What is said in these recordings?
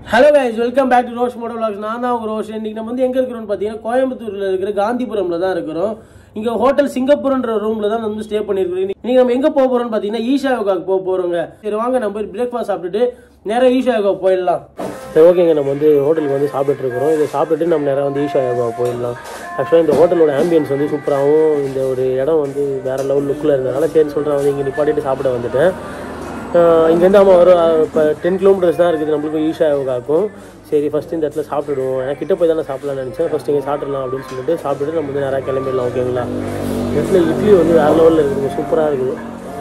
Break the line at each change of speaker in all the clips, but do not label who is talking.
hello guys welcome back to Rosh Moto vlogs நான் தான் உங்க ரோஷ் இன்னைக்கு நம்ம வந்து எங்க இருக்கிறோம்னு பார்த்தீங்கன்னா கோயம்புத்தூர்ல இருக்கிற காந்திபுரம்ல தான் இருக்கிறோம் இங்க ஹோட்டல் சிங்கப்பூர்ன்ற ரூம்ல தான் நம்ம வந்து ஸ்டே பண்ணிருக்கோம் இன்னைக்கு நம்ம எங்க போக போறோம்னு பார்த்தீங்கன்னா ஈஷா யோகாக்கு போக போறோங்க சரி வாங்க நம்ம பிரேக்ஃபாஸ்ட் சாப்பிட்டுட்டு நேரா ஈஷா யோகா போயிடலாம் சரி ஓகேங்க நம்ம வந்து ஹோட்டலுக்கு வந்து சாப்பிட்டுட்டு இருக்கிறோம் இதை சாப்பிட்டுட்டு நம்ம நேராக வந்து ஈஷா யோகா போயிடலாம் ஆக்சுவலாக இந்த ஹோட்டலோட ஆம்பியன்ஸ் வந்து சூப்பராகவும் இந்த ஒரு இடம் வந்து வேற லெவல் லுக்கில் இருந்ததுனால சரி சொல்கிறேன் வந்து இங்கே நிப்பாட்டிட்டு சாப்பிட வந்துட்டேன் ஆஹ் இங்கேருந்து ஆமாம் ஒரு இப்போ டென் கிலோமீட்டர்ஸ் தான் இருக்குது நம்மளுக்கு ஈஷா யோகாக்கும் சரி ஃபஸ்ட்டு இந்த இடத்துல சாப்பிட்டுடுவோம் ஏன்னா கிட்ட போய் தானே சாப்பிடலாம்னு நினச்சேன் ஃபஸ்ட் இங்கே சாப்பிடலாம் அப்படின்னு சொல்லிட்டு சாப்பிட்டுட்டு நம்ம வந்து நேராக கிளம்பிடலாம் ஓகேங்களா இந்த இடத்துல இட்லி வந்து வேறு லெவலில் இருக்குதுங்க சூப்பராக இருக்குது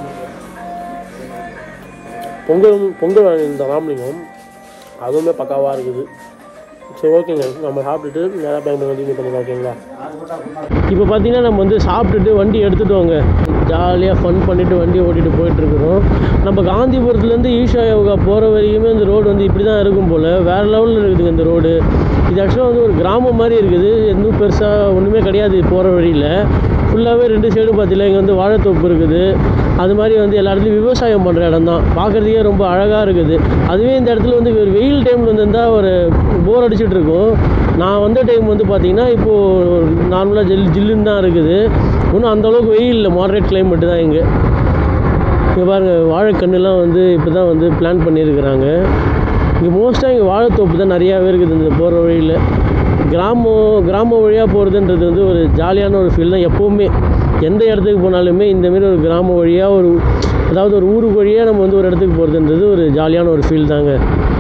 பொங்கல் பொங்கல் வாங்கியிருந்த ராமலிங்கம் அதுவுமே பக்காவாக இருக்குது சரி ஓகேங்க நம்ம சாப்பிட்டுட்டு நேராக பெங்களூர் வந்து இது பண்ணிடலாம் ஓகேங்களா இப்போ பார்த்தீங்கன்னா நம்ம வந்து சாப்பிட்டுட்டு வண்டி எடுத்துட்டோங்க ஜாலியாக ஃபன் பண்ணிவிட்டு வண்டி ஓட்டிகிட்டு போயிட்டுருக்குறோம் நம்ம காந்திபுரத்துலேருந்து ஈஷா யோகா போகிற வரைக்குமே இந்த ரோடு வந்து இப்படி தான் இருக்கும் போல் வேறு லெவலில் இருக்குதுங்க இந்த ரோடு இது ஆக்சுவலாக வந்து ஒரு கிராமம் மாதிரி இருக்குது எதுவும் பெருசாக ஒன்றுமே கிடையாது போகிற வழியில் ஃபுல்லாகவே ரெண்டு சைடும் பார்த்தீங்கன்னா இங்கே வந்து வாழைத்தோப்பு இருக்குது அது மாதிரி வந்து எல்லா இடத்துலையும் விவசாயம் பண்ணுற இடம் தான் பார்க்குறதுக்கே ரொம்ப அழகாக இருக்குது அதுவே இந்த இடத்துல வந்து ஒரு வெயில் டைமில் வந்துருந்தால் ஒரு போர் அடிச்சிட்டு இருக்கும் நான் வந்த டைம் வந்து பார்த்தீங்கன்னா இப்போது நார்மலாக ஜில் ஜில்லுன்னு தான் இருக்குது இன்னும் அந்தளவுக்கு வெயில் இல்லை மாடரேட் கிளைமேட்டு தான் இங்கே இங்கே பாருங்கள் வாழைக்கன்றுலாம் வந்து இப்போ தான் வந்து பிளான் பண்ணியிருக்கிறாங்க இங்கே மோஸ்ட்டாக இங்கே வாழைத்தோப்பு தான் நிறையாவே இருக்குது இந்த போகிற வழியில் கிராமம் கிராம வழியாக போகிறதுன்றது வந்து ஒரு ஜாலியான ஒரு ஃபீல் தான் எப்போவுமே எந்த இடத்துக்கு போனாலுமே இந்தமாரி ஒரு கிராம வழியாக ஒரு அதாவது ஒரு ஊருக்கு வழியாக நம்ம வந்து ஒரு இடத்துக்கு போகிறதுன்றது ஒரு ஜாலியான ஒரு ஃபீல் தாங்க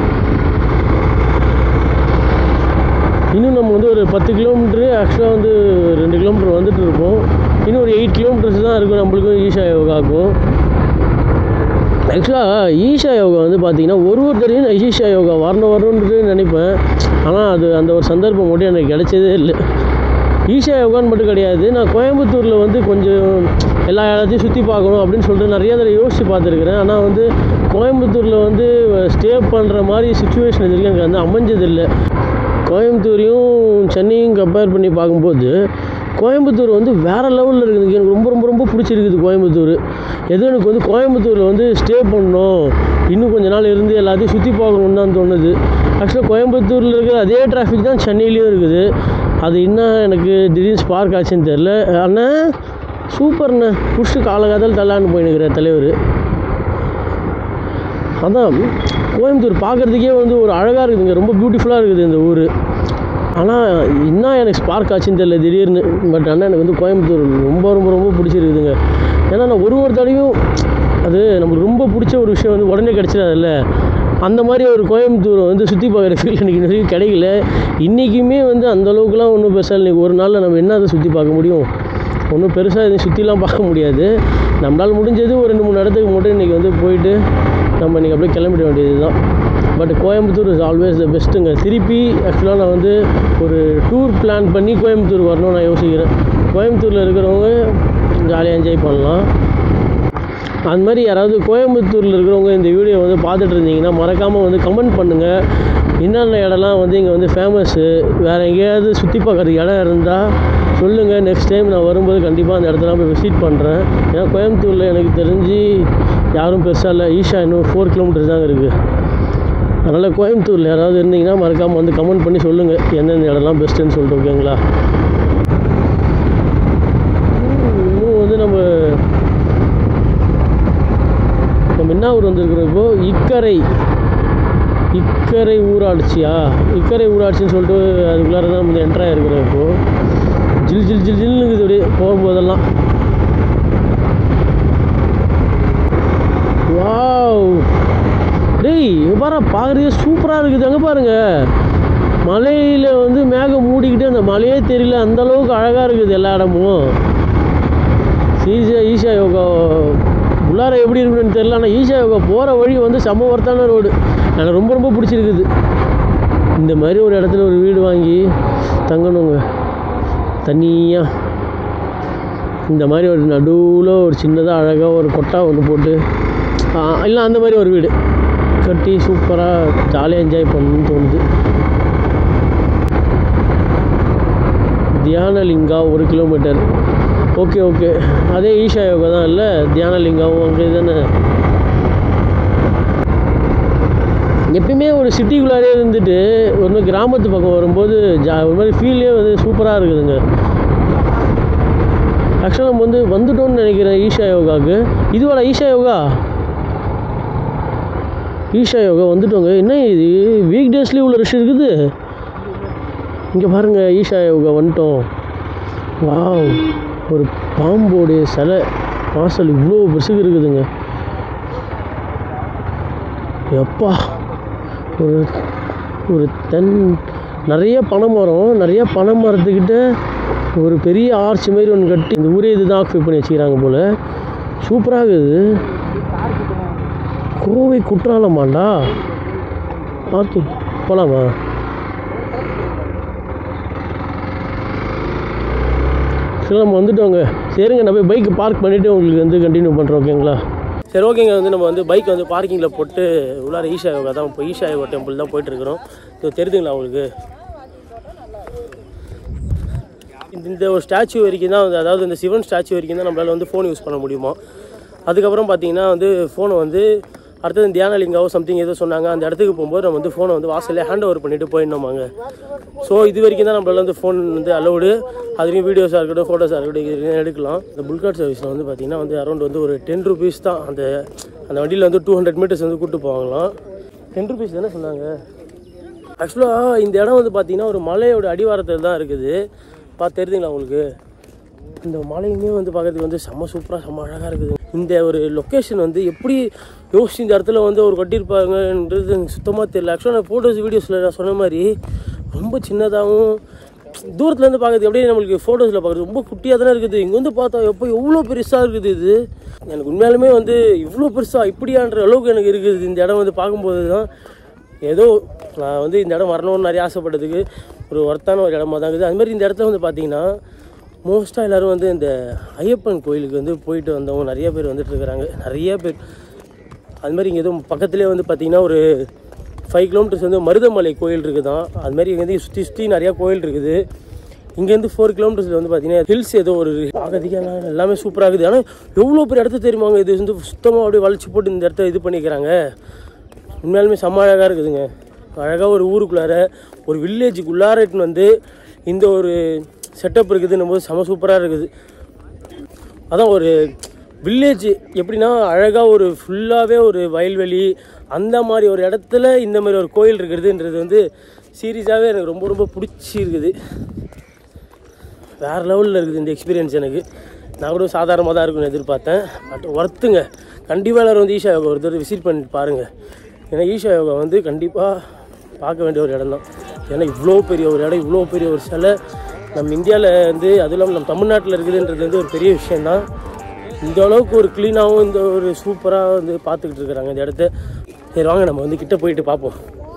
இன்னும் நம்ம வந்து ஒரு பத்து கிலோமீட்ரு ஆக்சுவலாக வந்து ரெண்டு கிலோமீட்டர் வந்துட்டு இருப்போம் இன்னும் ஒரு எயிட் கிலோமீட்டர்ஸ் தான் இருக்கும் நம்மளுக்கும் ஈஷா யோகாக்கும் ஆக்சுவலாக ஈஷா யோகா வந்து பார்த்தீங்கன்னா ஒரு ஒரு தடையும் நான் ஈஷா யோகா வரணும் வரணுன்றது நினைப்பேன் ஆனால் அது அந்த ஒரு சந்தர்ப்பம் மட்டும் எனக்கு கிடைச்சதே இல்லை ஈஷா யோகான்னு மட்டும் கிடையாது நான் கோயம்புத்தூரில் வந்து கொஞ்சம் எல்லா இடத்தையும் சுற்றி பார்க்கணும் அப்படின்னு சொல்லிட்டு நிறைய தடவை யோசித்து பார்த்துருக்குறேன் ஆனால் வந்து கோயம்புத்தூரில் வந்து ஸ்டே பண்ணுற மாதிரி சுச்சுவேஷன் இது வரைக்கும் எனக்கு வந்து அமைஞ்சதில்லை கோயம்புத்தூரையும் சென்னையும் கம்பேர் பண்ணி பார்க்கும்போது கோயம்புத்தூர் வந்து வேறு லெவலில் இருக்குது எனக்கு ரொம்ப ரொம்ப ரொம்ப பிடிச்சிருக்குது கோயம்புத்தூர் எது எனக்கு வந்து கோயம்புத்தூரில் வந்து ஸ்டே பண்ணணும் இன்னும் கொஞ்ச நாள் இருந்து எல்லாத்தையும் சுற்றி பார்க்கணுன்னு தான் தோணுது ஆக்சுவலாக கோயம்புத்தூரில் இருக்கிற அதே டிராஃபிக் தான் சென்னையிலையும் இருக்குது அது இன்னும் எனக்கு திடீர்னு ஸ்பார்க் ஆச்சுன்னு தெரில ஆனால் சூப்பர்ண்ணே புஷ்டு காலகாலத்தில் தள்ளான்னு போயினுக்கிற தலைவர் அதான் கோயம்புத்தூர் பார்க்குறதுக்கே வந்து ஒரு அழகாக இருக்குதுங்க ரொம்ப பியூட்டிஃபுல்லாக இருக்குது இந்த ஊர் ஆனால் என்ன எனக்கு ஸ்பார்க் ஆச்சுன்னு தெரியல திடீர்னு பட் ஆனால் எனக்கு வந்து கோயம்புத்தூர் ரொம்ப ரொம்ப ரொம்ப பிடிச்சிருக்குதுங்க ஏன்னா நான் ஒரு ஒரு தடவையும் அது நம்மளுக்கு ரொம்ப பிடிச்ச ஒரு விஷயம் வந்து உடனே கிடச்சிடாதுல்ல அந்த மாதிரி ஒரு கோயம்புத்தூரை வந்து சுற்றி பார்க்குற ஃபீல் எனக்கு இன்ன வரைக்கும் கிடைக்கல இன்றைக்குமே வந்து அந்த அளவுக்குலாம் ஒன்றும் பெருசாக இன்றைக்கி ஒரு நாளில் நம்ம என்ன அதை சுற்றி பார்க்க முடியும் ஒன்றும் பெருசாக எதுவும் சுற்றிலாம் பார்க்க முடியாது நம்மளால் முடிஞ்சது ஒரு ரெண்டு மூணு இடத்துக்கு மட்டும் இன்றைக்கி வந்து போயிட்டு நம்ம இன்றைக்கி அப்படியே கிளம்பிட வேண்டியது தான் but Coimbatore is always the பெஸ்ட்டுங்க திருப்பி ஆக்சுவலாக நான் வந்து ஒரு டூர் பிளான் பண்ணி கோயம்புத்தூர் வரணும்னு நான் யோசிக்கிறேன் கோயம்புத்தூரில் இருக்கிறவங்க ஜாலியாக என்ஜாய் பண்ணலாம் அந்த மாதிரி யாராவது கோயம்புத்தூரில் இருக்கிறவங்க இந்த வீடியோ வந்து பார்த்துட்டு இருந்தீங்கன்னா மறக்காமல் வந்து கமெண்ட் பண்ணுங்கள் என்னென்ன இடம்லாம் வந்து இங்கே வந்து ஃபேமஸ்ஸு வேறு எங்கேயாவது சுற்றி பார்க்குறதுக்கு இடம் இருந்தால் சொல்லுங்கள் நெக்ஸ்ட் டைம் நான் வரும்போது கண்டிப்பாக அந்த இடத்தெல்லாம் போய் விசிட் பண்ணுறேன் ஏன்னா கோயம்புத்தூரில் எனக்கு தெரிஞ்சு யாரும் பெருசாக இல்லை ஈஷா இன்னும் ஃபோர் கிலோமீட்டர்ஸ் தான் இருக்குது அதனால் கோயம்புத்தூரில் யாராவது இருந்தீங்கன்னா மறக்காமல் வந்து கமெண்ட் பண்ணி சொல்லுங்கள் எந்தெந்த இடம்லாம் பெஸ்ட்டுன்னு சொல்லிட்டு ஓகேங்களா இன்னும் வந்து நம்ம நம்ம என்ன ஊர் வந்திருக்கிறோம் இப்போது இக்கரை இக்கரை ஊராட்சியா இக்கரை ஊராட்சின்னு சொல்லிட்டு அதுக்குள்ளார தான் நம்ம என்ட்ரு ஆகிருக்கிறோம் இப்போது ஜில் ஜில் ஜில் ஜில்னு இருக்குது அப்படியே போகும்போதெல்லாம் வாவ் டேய் இங்க பாரு பார்க்குறதே சூப்பராக இருக்குது அங்கே பாருங்க மலையில் வந்து மேகம் மூடிக்கிட்டு அந்த மலையே தெரியல அந்த அளவுக்கு அழகாக இருக்குது எல்லா இடமும் ஈஷா ஈஷா யோகா உள்ளார எப்படி இருக்குன்னு தெரியல ஆனால் ஈஷா யோகா போகிற வழி வந்து செம்ம ஒர்த்தான ரோடு எனக்கு ரொம்ப ரொம்ப பிடிச்சிருக்குது இந்த மாதிரி ஒரு இடத்துல ஒரு வீடு வாங்கி தங்கணுங்க தனியாக இந்த மாதிரி ஒரு நடுவில் ஒரு சின்னதாக அழகாக ஒரு கொட்டா ஒன்று போட்டு ஆ, இல்லை அந்த மாதிரி ஒரு வீடு கட்டி சூப்பராக ஜாலியாக என்ஜாய் பண்ணணும்னு தோணுது தியானலிங்கா ஒரு கிலோமீட்டர் ஓகே ஓகே அதே ஈஷா யோகா தான் இல்லை தியானலிங்காவும் அங்கே தானே எப்பயுமே ஒரு சிட்டிக்குள்ளாரே இருந்துட்டு ஒரு மாதிரி கிராமத்து பக்கம் வரும்போது ஜா ஒரு மாதிரி ஃபீல்லே வந்து சூப்பராக இருக்குதுங்க ஆக்சுவலாக நம்ம வந்து வந்துட்டோம்னு நினைக்கிறேன் ஈஷா யோகாவுக்கு இதுவாடா ஈஷா யோகா ஈஷா யோகா வந்துட்டோங்க என்ன இது வீக் டேஸ்லேயே உள்ள ரஷ் இருக்குது இங்கே பாருங்கள் ஈஷா யோகா வந்துட்டோம் வாவ் ஒரு பாம்போடைய சிலை வாசல் இவ்வளோ பெருசுக்கு இருக்குதுங்க எப்பா ஒரு ஒரு தென் நிறைய பனை மரம் நிறைய பனை மரத்துக்கிட்ட ஒரு பெரிய ஆர்ச் மாதிரி ஒன்று கட்டி இந்த ஊரே இதுதான் ஆக்குபை பண்ணி வச்சுக்கிறாங்க போல் சூப்பராக இருக்குது கோவை குற்றாலமாண்டா ஓகே போகலாமா சரி நம்ம வந்துட்டோங்க சரிங்க நம்ம போய் பைக் பார்க் பண்ணிவிட்டு உங்களுக்கு வந்து கண்டினியூ பண்ணுறோம் ஓகேங்களா சரி ஓகேங்க வந்து நம்ம வந்து பைக் வந்து பார்க்கிங்கில் போட்டு உள்ளார ஈஷா யோகா தான் இப்போ ஈஷா யோகா டெம்பிள் தான் போயிட்டுருக்குறோம் இது தெரியுதுங்களா உங்களுக்கு இந்த இந்த ஒரு ஸ்டாச்சு வரைக்கும் தான் வந்து அதாவது இந்த சிவன் ஸ்டாச்சு வரைக்கும் தான் நம்மளால் வந்து ஃபோன் யூஸ் பண்ண முடியுமா அதுக்கப்புறம் பார்த்தீங்கன்னா வந்து ஃபோனை வந்து அடுத்தது தியானலிங்காவோ சம்திங் ஏதோ சொன்னாங்க அந்த இடத்துக்கு போகும்போது நம்ம வந்து ஃபோனை வந்து வாசல்லே ஹேண்ட் ஓவர் பண்ணிட்டு போயிடணுமாங்க ஸோ இது வரைக்கும் தான் நம்மளால வந்து ஃபோன் வந்து அலௌடு அதுலேயும் வீடியோஸாக இருக்கட்டும் ஃபோட்டோஸாக இருக்கட்டும் இது வரைக்கும் எடுக்கலாம் இந்த புல்காட் சர்வீஸில் வந்து பார்த்தீங்கன்னா வந்து அரௌண்ட் வந்து ஒரு டென் ருபீஸ் தான் அந்த அந்த வண்டியில் வந்து டூ ஹண்ட்ரட் மீட்டர்ஸ் வந்து கூட்டு போவாங்களாம் டென் ருபீஸ் தானே சொன்னாங்க ஆக்சுவலாக இந்த இடம் வந்து பார்த்தீங்கன்னா ஒரு மலையோட அடிவாரத்தில் தான் இருக்குது பார்த்து தெரியுதுங்களா உங்களுக்கு இந்த மலையுமே வந்து பார்க்கறதுக்கு வந்து செம்ம சூப்பராக செம்ம அழகாக இருக்குது இந்த ஒரு லொக்கேஷன் வந்து எப்படி யோசிச்சு இந்த இடத்துல வந்து ஒரு கட்டியிருப்பாங்கன்றது எனக்கு சுத்தமாக தெரியல ஆக்சுவலாக நான் ஃபோட்டோஸ் வீடியோஸில் நான் சொன்ன மாதிரி ரொம்ப சின்னதாகவும் தூரத்துலேருந்து பார்க்கறது எப்படி நம்மளுக்கு ஃபோட்டோஸில் பார்க்குறது ரொம்ப குட்டியாக தானே இருக்குது இங்கே வந்து பார்த்தா எப்போ எவ்வளோ பெருசாக இருக்குது இது எனக்கு உண்மையாலுமே வந்து இவ்வளோ பெருசாக இப்படியான்ற அளவுக்கு எனக்கு இருக்குது இந்த இடம் வந்து பார்க்கும்போது தான் ஏதோ நான் வந்து இந்த இடம் வரணும்னு நிறைய ஆசைப்பட்டதுக்கு ஒரு ஒர்த்தான ஒரு இடமா தான் இருக்குது அது மாதிரி இந்த இடத்துல வந்து பார்த்தீங்கன்னா மோஸ்ட்டாக எல்லோரும் வந்து இந்த ஐயப்பன் கோயிலுக்கு வந்து போயிட்டு வந்தவங்க நிறைய பேர் வந்துட்டு இருக்கிறாங்க நிறைய பேர் அது மாதிரி இங்கே எதுவும் பக்கத்துலேயே வந்து பார்த்தீங்கன்னா ஒரு ஃபைவ் கிலோமீட்டர்ஸ் வந்து மருதமலை கோயில் இருக்குதான் அது மாதிரி இங்கே வந்து சுற்றி சுற்றி நிறையா கோயில் இருக்குது இங்கேருந்து ஃபோர் கிலோமீட்டர்ஸில் வந்து பார்த்தீங்கன்னா ஹில்ஸ் ஏதோ ஒரு பார்க்கறதுக்கு எல்லாம் எல்லாமே சூப்பராக இருக்குது ஆனால் எவ்வளோ பெரிய இடத்த தெரியுமாங்க இது வந்து சுத்தமாக அப்படியே வளைச்சி போட்டு இந்த இடத்த இது பண்ணிக்கிறாங்க உண்மையாலுமே செம்ம அழகாக இருக்குதுங்க அழகாக ஒரு ஊருக்குள்ளார ஒரு வில்லேஜுக்குள்ளார இட்டுன்னு வந்து இந்த ஒரு செட்டப் இருக்குதுன்னும் போது செம சூப்பராக இருக்குது அதான் ஒரு வில்லேஜ் எப்படின்னா அழகாக ஒரு ஃபுல்லாகவே ஒரு வயல்வெளி அந்த மாதிரி ஒரு இடத்துல இந்த மாதிரி ஒரு கோயில் இருக்கிறதுன்றது வந்து சீரியஸாகவே எனக்கு ரொம்ப ரொம்ப பிடிச்சி இருக்குது வேறு லெவலில் இருக்குது இந்த எக்ஸ்பீரியன்ஸ் எனக்கு நான் கூட சாதாரணமாக தான் இருக்கும்னு எதிர்பார்த்தேன் பட் ஒர்த்துங்க கண்டிப்பாக எல்லோரும் வந்து ஈஷா யோகா ஒரு தடவை விசிட் பண்ணிட்டு பாருங்கள் ஏன்னா ஈஷா யோகா வந்து கண்டிப்பாக பார்க்க வேண்டிய ஒரு இடம் தான் ஏன்னா இவ்வளோ பெரிய ஒரு இடம் இவ்வளோ பெரிய ஒரு சிலை நம்ம இந்தியாவில் வந்து அதுவும் இல்லாமல் நம்ம தமிழ்நாட்டில் இருக்குதுன்றது வந்து ஒரு பெரிய விஷயந்தான் இந்த அளவுக்கு ஒரு க்ளீனாகவும் இந்த ஒரு சூப்பராக வந்து பார்த்துக்கிட்டு இருக்கிறாங்க இந்த இடத்த சரி வாங்க நம்ம வந்து கிட்ட போயிட்டு பார்ப்போம்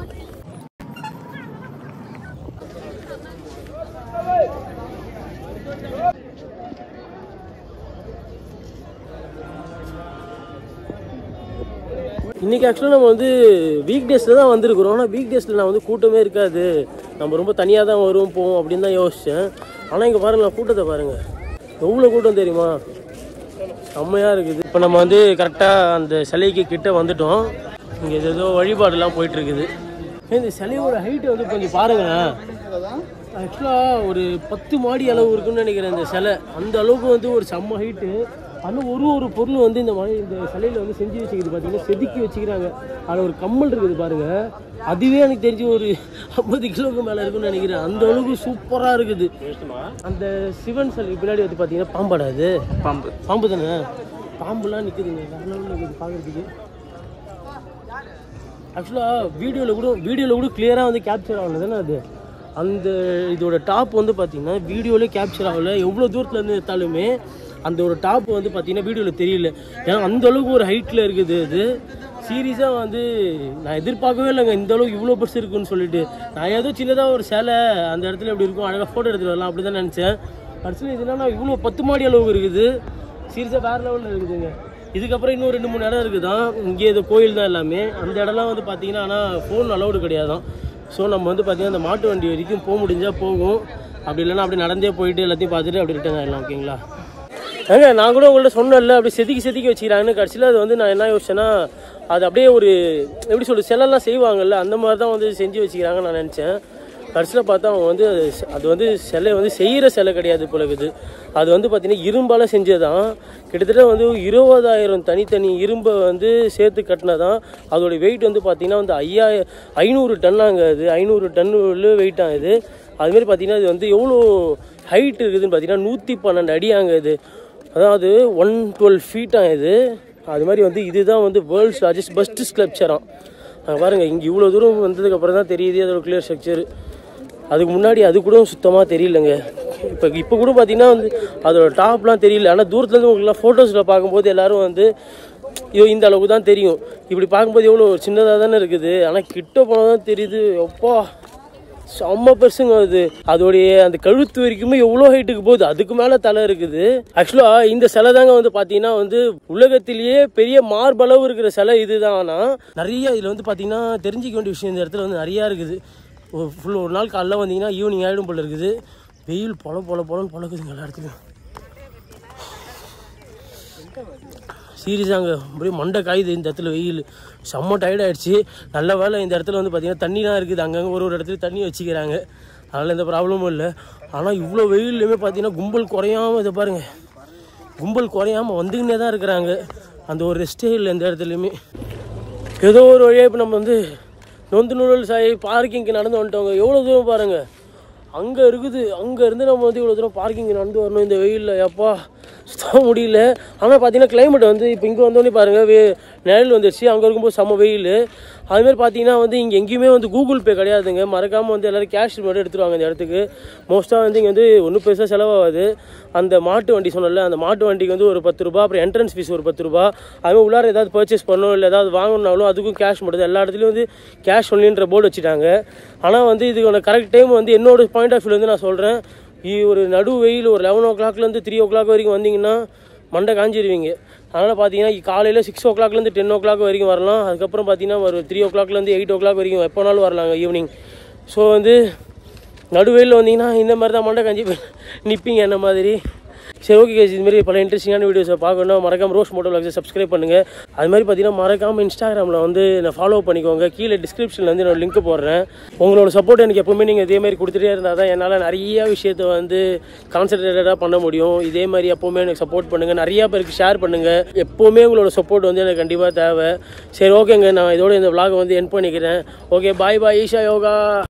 இன்றைக்கி ஆக்சுவலாக நம்ம வந்து வீக் டேஸில் தான் வந்திருக்கிறோம் ஆனால் வீக் டேஸில் நான் வந்து கூட்டமே இருக்காது நம்ம ரொம்ப தனியாக தான் வருவோம் போவோம் அப்படின்னு தான் யோசித்தேன் ஆனால் இங்கே பாருங்களேன் கூட்டத்தை பாருங்கள் எவ்வளோ கூட்டம் தெரியுமா செம்மையாக இருக்குது இப்போ நம்ம வந்து கரெக்டாக அந்த சிலைக்கு கிட்ட வந்துட்டோம் இங்கே ஏதோ வழிபாடுலாம் போயிட்டுருக்குது இந்த சிலையோட ஹைட்டு வந்து கொஞ்சம் பாருங்களேன் ஆக்சுவலாக ஒரு பத்து மாடி அளவு இருக்குன்னு நினைக்கிறேன் இந்த சிலை அந்த அளவுக்கு வந்து ஒரு செம்ம ஹைட்டு அந்த ஒரு ஒரு பொருள் வந்து இந்த மலை இந்த சிலையில் வந்து செஞ்சு வச்சுக்கிது பார்த்தீங்கன்னா செதுக்கி வச்சுக்கிறாங்க அதில் ஒரு கம்மல் இருக்குது பாருங்க அதுவே எனக்கு தெரிஞ்சு ஒரு ஐம்பது கிலோவுக்கு மேலே இருக்குன்னு நினைக்கிறேன் அந்த அளவுக்கு சூப்பராக இருக்குது அந்த சிவன் சிலை பின்னாடி வந்து பார்த்தீங்கன்னா பாம்பாடா அது
பாம்பு
பாம்பு தானே பாம்புலாம் நிற்குதுங்க வேற லெவலில் இருக்குது பார்க்குறதுக்கு ஆக்சுவலாக வீடியோவில் கூட வீடியோவில் கூட கிளியராக வந்து கேப்சர் ஆகல தானே அது அந்த இதோட டாப் வந்து பார்த்தீங்கன்னா வீடியோவிலே கேப்சர் ஆகல எவ்வளோ தூரத்தில் இருந்து எடுத்தாலுமே அந்த ஒரு டாப் வந்து பார்த்தீங்கன்னா வீடியோவில் தெரியல ஏன்னா அந்த அளவுக்கு ஒரு ஹைட்டில் இருக்குது அது சீரியஸாக வந்து நான் எதிர்பார்க்கவே இல்லைங்க இந்த அளவுக்கு இவ்வளோ பெருசு இருக்குன்னு சொல்லிட்டு நான் ஏதோ சின்னதாக ஒரு சேலை அந்த இடத்துல எப்படி இருக்கும் அழகாக ஃபோட்டோ எடுத்துட்டு வரலாம் அப்படி தான் நினச்சேன் கடைசியில் இது என்னன்னா இவ்வளோ பத்து மாடி அளவுக்கு இருக்குது சீரியஸாக வேறு லெவலில் இருக்குதுங்க இதுக்கப்புறம் இன்னும் ரெண்டு மூணு இடம் இருக்குதான் இங்கே இது கோயில் தான் எல்லாமே அந்த இடம்லாம் வந்து பார்த்தீங்கன்னா ஆனால் ஃபோன் அலௌடு கிடையாதான் ஸோ நம்ம வந்து பார்த்தீங்கன்னா அந்த மாட்டு வண்டி வரைக்கும் போக முடிஞ்சால் போகும் அப்படி இல்லைன்னா அப்படி நடந்தே போயிட்டு எல்லாத்தையும் பார்த்துட்டு அப்படி ரிட்டர்ன் ஆயிடலாம் ஓகேங்களா ஏங்க நான் கூட உங்கள்ட்ட சொன்னேன்ல அப்படி செதுக்கி செதுக்கி வச்சுக்கிறாங்கன்னு கடைசியில் அது வந்து நான் என்ன யோசிச்சேன்னா அது அப்படியே ஒரு எப்படி சொல்றது சிலைலாம் செய்வாங்கல்ல அந்த மாதிரி தான் வந்து செஞ்சு வச்சுக்கிறாங்கன்னு நான் நினச்சேன் கடைசியில் பார்த்தா அவங்க வந்து அது செ- அது வந்து சிலை வந்து செய்கிற சிலை கிடையாது போல இருக்குது அது வந்து பார்த்தீங்கன்னா இரும்பால் செஞ்சதான் கிட்டத்தட்ட வந்து இருபதாயிரம் தனித்தனி இரும்பை வந்து சேர்த்து கட்டினதான் அதோட வெயிட் வந்து பார்த்தீங்கன்னா வந்து ஐயாயிரம் ஐநூறு டன்னாங்க அது ஐநூறு டன் வெயிட்டாக இது அதுமாரி பார்த்தீங்கன்னா இது வந்து எவ்வளோ ஹைட் இருக்குதுன்னு பார்த்தீங்கன்னா நூற்றி பன்னெண்டு அடியாங்க இது அதாவது ஒன் டுவெல் ஃபீட்டாக இது அது மாதிரி வந்து இதுதான் வந்து வேர்ல்ட்ஸ் லார்ஜஸ்ட் பெஸ்ட் ஸ்கல்ப்சராம் பாருங்கள் இங்கே இவ்வளோ தூரம் வந்ததுக்கப்புறம் தான் தெரியுது அதோட கிளியர் ஸ்ட்ரக்சர் அதுக்கு முன்னாடி அது கூட சுத்தமாக தெரியலங்க இப்போ இப்போ கூட பார்த்தீங்கன்னா வந்து அதோட டாப்லாம் தெரியல ஆனால் தூரத்துலேருந்து உங்களுக்குலாம் ஃபோட்டோஸில் பார்க்கும்போது எல்லாரும் வந்து ஐயோ இந்த அளவுக்கு தான் தெரியும் இப்படி பார்க்கும்போது எவ்வளோ சின்னதாக தானே இருக்குது ஆனால் கிட்ட போனால் தான் தெரியுது அப்பா செம்ம பெருசுங்க அது அதோடைய அந்த கழுத்து வரைக்குமே எவ்வளோ ஹைட்டுக்கு போகுது அதுக்கு மேலே தலை இருக்குது ஆக்சுவலாக இந்த சிலை தாங்க வந்து பார்த்தீங்கன்னா வந்து உலகத்திலேயே பெரிய மார்பளவு இருக்கிற சிலை இதுதான் ஆனால் நிறைய இதில் வந்து பார்த்தீங்கன்னா தெரிஞ்சிக்க வேண்டிய விஷயம் இந்த இடத்துல வந்து நிறையா இருக்குது ஃபுல் ஒரு நாள் காலைல வந்தீங்கன்னா ஈவினிங் ஆகிடும் போல இருக்குது வெயில் பொல பொல பொலன்னு பொழக்குதுங்க எல்லா இடத்துலையும் சீரியஸாங்க அப்படியே மண்டை காயுது இந்த இடத்துல வெயில் செம்ம டயர்ட் ஆயிடுச்சு நல்ல வேலை இந்த இடத்துல வந்து பார்த்தீங்கன்னா தண்ணிலாம் இருக்குது அங்கங்கே ஒரு ஒரு இடத்துல தண்ணி வச்சுக்கிறாங்க அதனால் எந்த ப்ராப்ளமும் இல்லை ஆனால் இவ்வளோ வெயில்லையுமே பார்த்தீங்கன்னா கும்பல் குறையாம இதை பாருங்கள் கும்பல் குறையாம வந்துக்கினே தான் இருக்கிறாங்க அந்த ஒரு ரெஸ்டே இல்லை இந்த இடத்துலையுமே ஏதோ ஒரு வழியாக இப்போ நம்ம வந்து நொந்து நூழல் சாய் பார்க்கிங்க்கு நடந்து வந்துட்டோங்க எவ்வளோ தூரம் பாருங்கள் அங்கே இருக்குது அங்கே இருந்து நம்ம வந்து இவ்வளோ தூரம் பார்க்கிங் நடந்து வரணும் இந்த வெயிலில் எப்பா சுத்த முடியல ஆனால் பார்த்தீங்கன்னா climate வந்து இப்போ இங்கே வந்தோடனே பாருங்கள் வே நிழல் வந்துருச்சு அங்கே இருக்கும்போது செம்ம வெயில் அதுமாதிரி பார்த்தீங்கன்னா வந்து இங்கே எங்கேயுமே வந்து கூகுள் பே கிடையாதுங்க மறக்காமல் வந்து எல்லோரும் கேஷ் மட்டும் எடுத்துருவாங்க இந்த இடத்துக்கு மோஸ்ட்டாக வந்து இங்கே வந்து ஒன்றும் பெருசாக செலவாகாது அந்த மாட்டு வண்டி சொன்னல அந்த மாட்டு வண்டிக்கு வந்து ஒரு பத்து ரூபா அப்புறம் என்ட்ரன்ஸ் ஃபீஸ் ஒரு பத்து ரூபா அதுமாதிரி உள்ளார ஏதாவது பர்ச்சேஸ் பண்ணணும் இல்லை ஏதாவது வாங்கணும்னாலும் அதுக்கும் கேஷ் மட்டும் எல்லா இடத்துலையும் வந்து கேஷ் ஒன்லின்ற போர்டு வச்சுட்டாங்க ஆனால் வந்து இதுக்கான கரெக்ட் டைம் வந்து என்னோட பாயிண்ட் ஆஃப் வியூ வந்து நான் சொல்கிறேன் ஒரு நடு வெயில் ஒரு லெவன் ஓ கிளாக்லேருந்து த்ரீ ஓ கிளாக் வரைக்கும் வந்தீங்கன்னா மண்டை காஞ்சிருவீங்க அதனால் பார்த்தீங்கன்னா காலையில் சிக்ஸ் ஓ கிளாக்லேருந்து டென் ஓ கிளாக் வரைக்கும் வரலாம் அதுக்கப்புறம் பார்த்தீங்கன்னா ஒரு த்ரீ ஓ கிளாக்லேருந்து எயிட் ஓ கிளாக் வரைக்கும் எப்போனாலும் வரலாங்க ஈவினிங் ஸோ வந்து நடுவெளியில் வந்தீங்கன்னா இந்த மாதிரி தான் மண்டை காஞ்சி நிற்பீங்க என்ன மாதிரி சரி ஓகே கேஸ் இதுமாரி பல இன்ட்ரெஸ்டிங்கான வீடியோஸை பார்க்கணும் மறக்காம ரோஸ் மோட்டோ விளாக்ஸை சப்ஸ்கிரைப் பண்ணுங்கள் அது மாதிரி பார்த்தீங்கன்னா மறக்காமல் இன்ஸ்டாகிராமில் வந்து நான் ஃபாலோ பண்ணிக்கோங்க கீழே டிஸ்கிரிப்ஷனில் வந்து நான் லிங்க் போடுறேன் உங்களோட சப்போர்ட் எனக்கு எப்பவுமே நீங்கள் இதே மாதிரி கொடுத்துட்டே இருந்தால் தான் என்னால் நிறைய விஷயத்தை வந்து கான்சன்ட்ரேட்டடாக பண்ண முடியும் இதே மாதிரி எப்போவுமே எனக்கு சப்போர்ட் பண்ணுங்கள் நிறையா பேருக்கு ஷேர் பண்ணுங்கள் எப்போவுமே உங்களோட சப்போர்ட் வந்து எனக்கு கண்டிப்பாக தேவை சரி ஓகேங்க நான் இதோட இந்த vlog வந்து என் பண்ணிக்கிறேன் okay bye bye Isha yoga